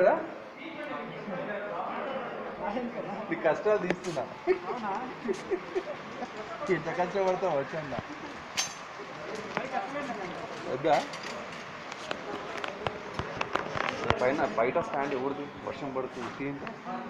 కదా నీ కష్టాలు తీస్తున్నా ఎంత కష్టపడతాం వచ్చా వద్దా పైన బయట స్టాండ్ ఎవరిది వర్షం పడుతుంది తీయండి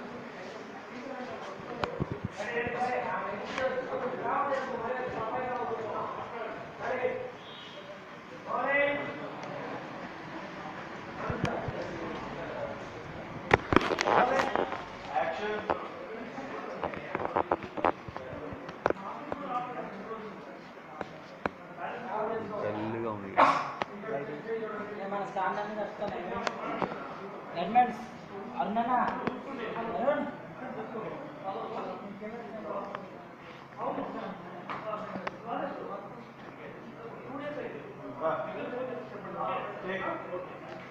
డల్గా ఉంది మన స్టాండ్ అనేది వస్తున్నాయి గవర్నమెంట్స్ అరుణనా అరుణ్ Take.